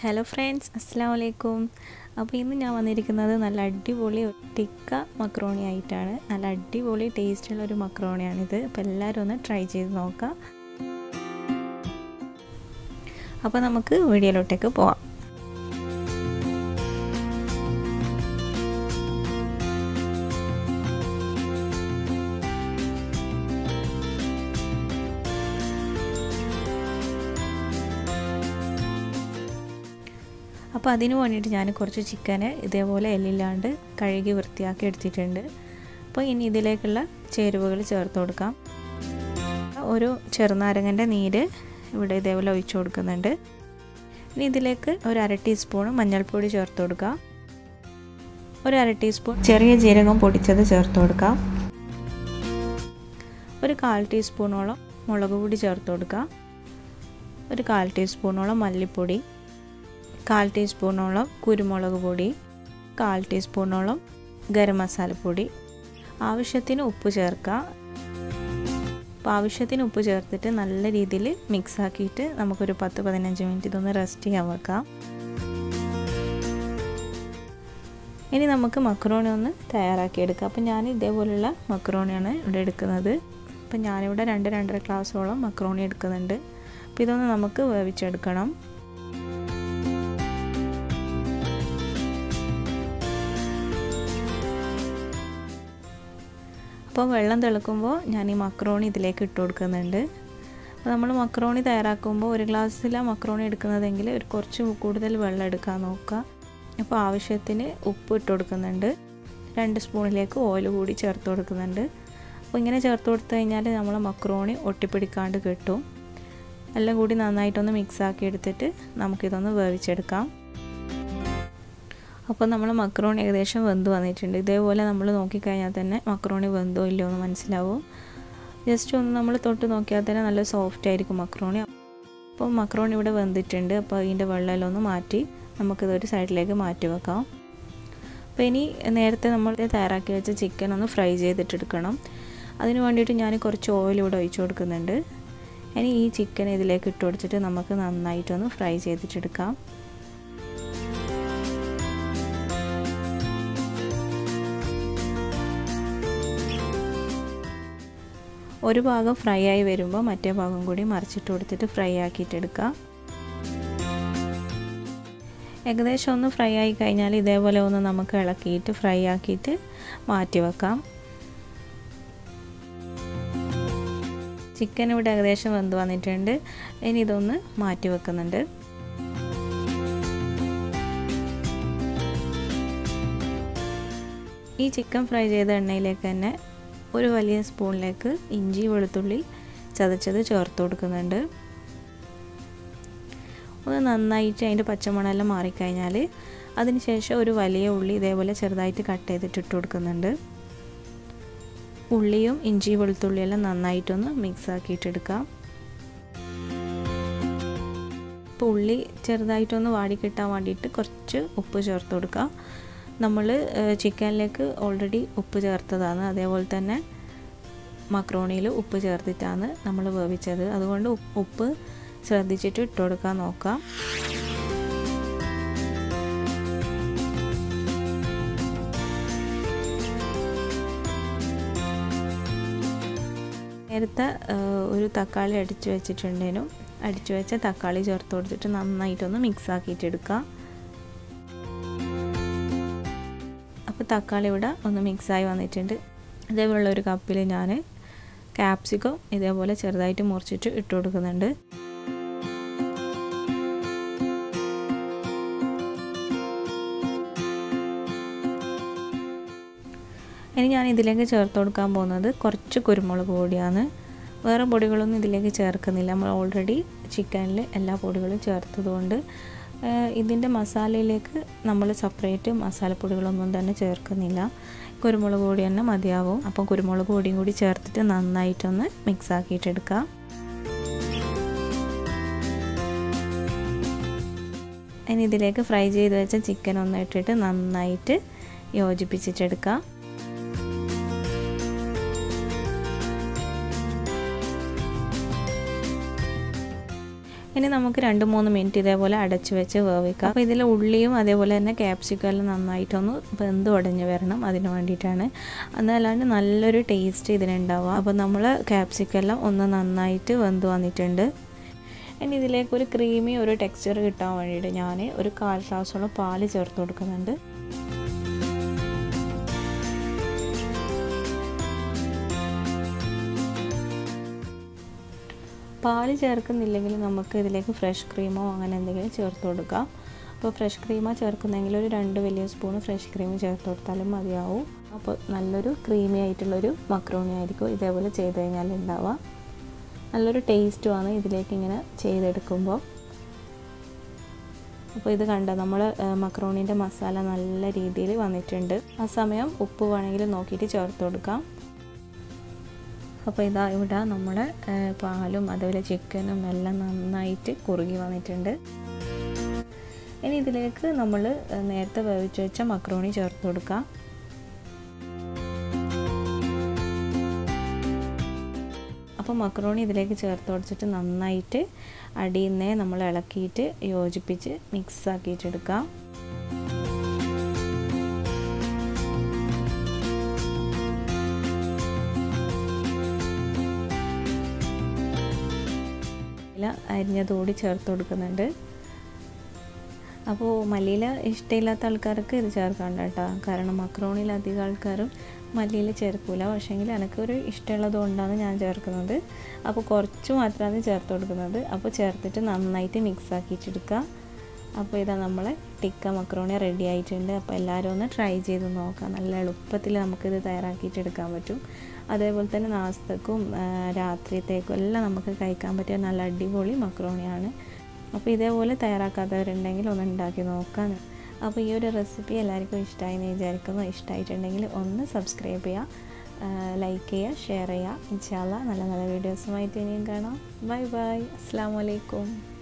hello friends അസ്സാം വലൈക്കും അപ്പോൾ ഇന്ന് ഞാൻ വന്നിരിക്കുന്നത് നല്ല അടിപൊളി ടിക്ക മക്രോണി ആയിട്ടാണ് നല്ല അടിപൊളി ടേസ്റ്റുള്ള ഒരു മക്രോണിയാണിത് അപ്പോൾ എല്ലാവരും ഒന്ന് ട്രൈ ചെയ്ത് നോക്കാം അപ്പോൾ നമുക്ക് വീഡിയോയിലോട്ടേക്ക് പോവാം അപ്പോൾ അതിന് വേണ്ടിയിട്ട് ഞാൻ കുറച്ച് ചിക്കന് ഇതേപോലെ എല്ലില്ലാണ്ട് കഴുകി വൃത്തിയാക്കി എടുത്തിട്ടുണ്ട് അപ്പോൾ ഇനി ഇതിലേക്കുള്ള ചേരുവകൾ ചേർത്ത് കൊടുക്കാം ഒരു ചെറുനാരങ്ങൻ്റെ നീര് ഇവിടെ ഇതേപോലെ ഒഴിച്ചു കൊടുക്കുന്നുണ്ട് ഇനി ഇതിലേക്ക് ഒരു അര ടീസ്പൂൺ മഞ്ഞൾപ്പൊടി ചേർത്ത് കൊടുക്കാം ഒരു അര ടീസ്പൂൺ ചെറിയ ജീരകം പൊടിച്ചത് ചേർത്ത് കൊടുക്കാം ഒരു കാൽ ടീസ്പൂണോളം മുളക് പൊടി ചേർത്ത് കൊടുക്കാം ഒരു കാൽ ടീസ്പൂണോളം മല്ലിപ്പൊടി കാൽ ടീസ്പൂണോളം കുരുമുളക് പൊടി കാൽ ടീസ്പൂണോളം ഗരം മസാലപ്പൊടി ആവശ്യത്തിന് ഉപ്പ് ചേർക്കുക അപ്പോൾ ആവശ്യത്തിന് ഉപ്പ് ചേർത്തിട്ട് നല്ല രീതിയിൽ മിക്സ് ആക്കിയിട്ട് നമുക്കൊരു പത്ത് പതിനഞ്ച് മിനിറ്റ് ഇതൊന്ന് റെസ്റ്റ് ചെയ്യാൻ വെക്കാം ഇനി നമുക്ക് മക്രോണി ഒന്ന് തയ്യാറാക്കി എടുക്കാം അപ്പോൾ ഞാൻ ഇതേപോലുള്ള മക്രോണിയാണ് ഇവിടെ എടുക്കുന്നത് അപ്പോൾ ഞാനിവിടെ രണ്ട് രണ്ടര ഗ്ലാസ്സോളം മക്രോണി എടുക്കുന്നുണ്ട് അപ്പോൾ ഇതൊന്ന് നമുക്ക് വേവിച്ചെടുക്കണം അപ്പോൾ വെള്ളം തിളക്കുമ്പോൾ ഞാൻ ഈ മക്രോണി ഇതിലേക്ക് ഇട്ട് കൊടുക്കുന്നുണ്ട് അപ്പോൾ നമ്മൾ മക്രോണി തയ്യാറാക്കുമ്പോൾ ഒരു ഗ്ലാസ്സിലാണ് മക്രോണി എടുക്കുന്നതെങ്കിൽ ഒരു കുറച്ച് കൂടുതൽ വെള്ളം എടുക്കാൻ നോക്കുക അപ്പോൾ ആവശ്യത്തിന് ഉപ്പ് ഇട്ട് കൊടുക്കുന്നുണ്ട് രണ്ട് സ്പൂണിലേക്ക് ഓയിൽ കൂടി ചേർത്ത് കൊടുക്കുന്നുണ്ട് അപ്പോൾ ഇങ്ങനെ ചേർത്ത് കൊടുത്തു കഴിഞ്ഞാൽ നമ്മൾ മക്രോണി ഒട്ടിപ്പിടിക്കാണ്ട് കിട്ടും എല്ലാം കൂടി നന്നായിട്ടൊന്ന് മിക്സ് ആക്കി എടുത്തിട്ട് നമുക്കിതൊന്ന് വേവിച്ചെടുക്കാം അപ്പോൾ നമ്മൾ മക്രോണി ഏകദേശം വെന്ത് വന്നിട്ടുണ്ട് ഇതേപോലെ നമ്മൾ നോക്കിക്കഴിഞ്ഞാൽ തന്നെ മക്രോണി വെന്തോ ഇല്ലയോ എന്ന് മനസ്സിലാവും ജസ്റ്റ് ഒന്ന് നമ്മൾ തൊട്ട് നോക്കിയാൽ തന്നെ നല്ല സോഫ്റ്റ് ആയിരിക്കും മക്രോണി അപ്പോൾ മക്രോണി ഇവിടെ വെന്തിട്ടുണ്ട് അപ്പോൾ അതിൻ്റെ വെള്ളമെല്ലാം ഒന്ന് മാറ്റി നമുക്കിതൊരു സൈഡിലേക്ക് മാറ്റി വെക്കാം അപ്പോൾ ഇനി നേരത്തെ നമ്മൾ തയ്യാറാക്കി വെച്ച ചിക്കൻ ഒന്ന് ഫ്രൈ ചെയ്തിട്ടെടുക്കണം അതിന് വേണ്ടിയിട്ട് ഞാൻ കുറച്ച് ഓയിൽ ഇവിടെ ഒഴിച്ചു കൊടുക്കുന്നുണ്ട് ഇനി ഈ ചിക്കൻ ഇതിലേക്ക് ഇട്ട് കൊടുത്തിട്ട് നമുക്ക് നന്നായിട്ടൊന്ന് ഫ്രൈ ചെയ്തിട്ടെടുക്കാം ഒരു ഭാഗം ഫ്രൈ ആയി വരുമ്പോൾ മറ്റേ ഭാഗം കൂടി മറിച്ചിട്ട് കൊടുത്തിട്ട് ഫ്രൈ ആക്കിയിട്ടെടുക്കാം ഏകദേശം ഒന്ന് ഫ്രൈ ആയി കഴിഞ്ഞാൽ ഇതേപോലെ ഒന്ന് നമുക്ക് ഇളക്കിയിട്ട് ഫ്രൈ ആക്കിയിട്ട് മാറ്റി വെക്കാം ചിക്കൻ ഇവിടെ ഏകദേശം വെന്ത് വന്നിട്ടുണ്ട് ഇനി ഇതൊന്ന് മാറ്റി വെക്കുന്നുണ്ട് ഈ ചിക്കൻ ഫ്രൈ ചെയ്ത എണ്ണയിലേക്ക് തന്നെ ഒരു വലിയ സ്പൂണിലേക്ക് ഇഞ്ചി വെളുത്തുള്ളി ചതച്ചത് ചേർത്ത് കൊടുക്കുന്നുണ്ട് ഒന്ന് നന്നായിട്ട് അതിൻ്റെ പച്ചമണമെല്ലാം മാറിക്കഴിഞ്ഞാൽ അതിനുശേഷം ഒരു വലിയ ഉള്ളി ഇതേപോലെ ചെറുതായിട്ട് കട്ട് ചെയ്തിട്ട് ഇട്ട് കൊടുക്കുന്നുണ്ട് ഉള്ളിയും ഇഞ്ചി വെളുത്തുള്ളിയെല്ലാം നന്നായിട്ടൊന്ന് മിക്സ് ആക്കിയിട്ടെടുക്കാം ഇപ്പോൾ ഉള്ളി ചെറുതായിട്ടൊന്ന് വാടി കിട്ടാൻ വേണ്ടിയിട്ട് കുറച്ച് ഉപ്പ് ചേർത്ത് കൊടുക്കുക നമ്മൾ ചിക്കനിലേക്ക് ഓൾറെഡി ഉപ്പ് ചേർത്തതാണ് അതേപോലെ തന്നെ മക്രോണിയിൽ ഉപ്പ് ചേർത്തിട്ടാണ് നമ്മൾ വേവിച്ചത് അതുകൊണ്ട് ഉപ്പ് ശ്രദ്ധിച്ചിട്ട് ഇട്ട് കൊടുക്കാൻ നോക്കാം നേരത്തെ ഒരു തക്കാളി അടിച്ചു വെച്ചിട്ടുണ്ടേനും അടിച്ചു വെച്ച തക്കാളി ചേർത്ത് കൊടുത്തിട്ട് നന്നായിട്ടൊന്ന് മിക്സ് ആക്കിയിട്ടെടുക്കാം അപ്പോൾ തക്കാളി ഇവിടെ ഒന്ന് മിക്സായി വന്നിട്ടുണ്ട് ഇതേപോലുള്ള ഒരു കപ്പിൽ ഞാൻ ക്യാപ്സിക്കം ഇതേപോലെ ചെറുതായിട്ട് മുറിച്ചിട്ട് ഇട്ട് കൊടുക്കുന്നുണ്ട് ഇനി ഞാൻ ഇതിലേക്ക് ചേർത്ത് കൊടുക്കാൻ പോകുന്നത് കുറച്ച് കുരുമുളക് പൊടിയാണ് വേറെ പൊടികളൊന്നും ഇതിലേക്ക് ചേർക്കുന്നില്ല നമ്മൾ ഓൾറെഡി ചിക്കനിൽ എല്ലാ പൊടികളും ചേർത്തതുകൊണ്ട് ഇതിൻ്റെ മസാലയിലേക്ക് നമ്മൾ സെപ്പറേറ്റ് മസാലപ്പൊടികളൊന്നും തന്നെ ചേർക്കുന്നില്ല കുരുമുളക് പൊടി തന്നെ മതിയാവും അപ്പം കുരുമുളക് പൊടിയും കൂടി ചേർത്തിട്ട് നന്നായിട്ടൊന്ന് മിക്സ് ആക്കിയിട്ടെടുക്കാം ഇനി ഇതിലേക്ക് ഫ്രൈ ചെയ്ത് വെച്ച ചിക്കൻ ഒന്ന് ഇട്ടിട്ട് നന്നായിട്ട് യോജിപ്പിച്ചിട്ടെടുക്കാം ഇനി ഇനി നമുക്ക് രണ്ട് മൂന്ന് മിനിറ്റ് ഇതേപോലെ അടച്ചു വെച്ച് വേവിക്കാം അപ്പോൾ ഇതിൽ ഉള്ളിയും അതേപോലെ തന്നെ ക്യാപ്സിക്കം എല്ലാം നന്നായിട്ടൊന്ന് വെന്ത് ഉടഞ്ഞ് വരണം അതിന് വേണ്ടിയിട്ടാണ് എന്നല്ലാണ്ട് നല്ലൊരു ടേസ്റ്റ് ഇതിനുണ്ടാവുക അപ്പോൾ നമ്മൾ ക്യാപ്സിക്കം എല്ലാം ഒന്ന് നന്നായിട്ട് വെന്ത് വന്നിട്ടുണ്ട് ഇനി ഇതിലേക്ക് ഒരു ക്രീമി ഒരു ടെക്സ്ചർ കിട്ടാൻ വേണ്ടിയിട്ട് ഞാൻ ഒരു കാൽ ഗ്ലാസോളം പാല് ചേർത്ത് കൊടുക്കുന്നുണ്ട് പാല് ചേർക്കുന്നില്ലെങ്കിൽ നമുക്ക് ഇതിലേക്ക് ഫ്രഷ് ക്രീമോ അങ്ങനെ എന്തെങ്കിലും ചേർത്ത് കൊടുക്കാം അപ്പോൾ ഫ്രഷ് ക്രീമോ ചേർക്കുന്നെങ്കിൽ ഒരു രണ്ട് വലിയ സ്പൂൺ ഫ്രഷ് ക്രീം ചേർത്ത് കൊടുത്താലും മതിയാവും അപ്പോൾ നല്ലൊരു ക്രീമി ആയിട്ടുള്ളൊരു മക്രോണി ആയിരിക്കും ഇതേപോലെ ചെയ്ത് കഴിഞ്ഞാൽ ഉണ്ടാവുക നല്ലൊരു ടേസ്റ്റുമാണ് ഇതിലേക്ക് ഇങ്ങനെ ചെയ്തെടുക്കുമ്പോൾ അപ്പോൾ ഇത് കണ്ട നമ്മൾ മക്രോണീൻ്റെ മസാല നല്ല രീതിയിൽ വന്നിട്ടുണ്ട് ആ സമയം ഉപ്പ് വേണമെങ്കിൽ നോക്കിയിട്ട് ചേർത്ത് കൊടുക്കാം അപ്പോൾ ഇതാ ഇവിടെ നമ്മുടെ പാലും അതുപോലെ ചിക്കനും എല്ലാം നന്നായിട്ട് കുറുകി വന്നിട്ടുണ്ട് ഇനി ഇതിലേക്ക് നമ്മൾ നേരത്തെ വേവിച്ച് വെച്ച മക്രോണി ചേർത്ത് കൊടുക്കാം അപ്പോൾ മക്രോണി ഇതിലേക്ക് ചേർത്ത് കൊടുത്തിട്ട് നന്നായിട്ട് അടിയിൽ നിന്നേ നമ്മൾ ഇളക്കിയിട്ട് യോജിപ്പിച്ച് മിക്സ് ആക്കിയിട്ടെടുക്കാം ഇല അരിഞ്ഞതോടി ചേർത്ത് കൊടുക്കുന്നുണ്ട് അപ്പോൾ മല്ലിയില ഇഷ്ടമില്ലാത്ത ആൾക്കാർക്ക് ഇത് ചേർക്കണ്ട കേട്ടോ കാരണം മക്രോണിയിൽ അധികം ആൾക്കാരും മല്ലിയില ചേർക്കില്ല പക്ഷേങ്കിൽ എനിക്കൊരു ഇഷ്ടമുള്ളത് കൊണ്ടാണ് ഞാൻ ചേർക്കുന്നത് അപ്പോൾ കുറച്ച് മാത്രമാണ് ചേർത്ത് കൊടുക്കുന്നത് അപ്പോൾ ചേർത്തിട്ട് നന്നായിട്ട് മിക്സ് ആക്കിയിട്ടെടുക്കുക അപ്പോൾ ഇതാ നമ്മളെ ടിക്ക മക്രോണി റെഡി ആയിട്ടുണ്ട് അപ്പോൾ എല്ലാവരും ഒന്ന് ട്രൈ ചെയ്ത് നോക്കാം നല്ല എളുപ്പത്തിൽ നമുക്കിത് തയ്യാറാക്കിയിട്ട് എടുക്കാൻ പറ്റും അതേപോലെ തന്നെ നാസ്തക്കും രാത്രിയത്തേക്കും എല്ലാം നമുക്ക് കഴിക്കാൻ പറ്റിയ നല്ല അടിപൊളി മക്രോണിയാണ് അപ്പോൾ ഇതേപോലെ തയ്യാറാക്കാത്തവരുണ്ടെങ്കിൽ ഒന്ന് ഉണ്ടാക്കി നോക്കാം അപ്പോൾ ഈ ഒരു റെസിപ്പി എല്ലാവർക്കും ഇഷ്ടമായി എന്ന് വിചാരിക്കുന്നു ഇഷ്ടമായിട്ടുണ്ടെങ്കിൽ ഒന്ന് സബ്സ്ക്രൈബ് ചെയ്യുക ലൈക്ക് ചെയ്യുക ഷെയർ ചെയ്യുക ഇൻഷാല്ല നല്ല നല്ല വീഡിയോസുമായിട്ട് ഇനിയും കാണാം ബൈ ബൈ അസ്സാം വലൈക്കും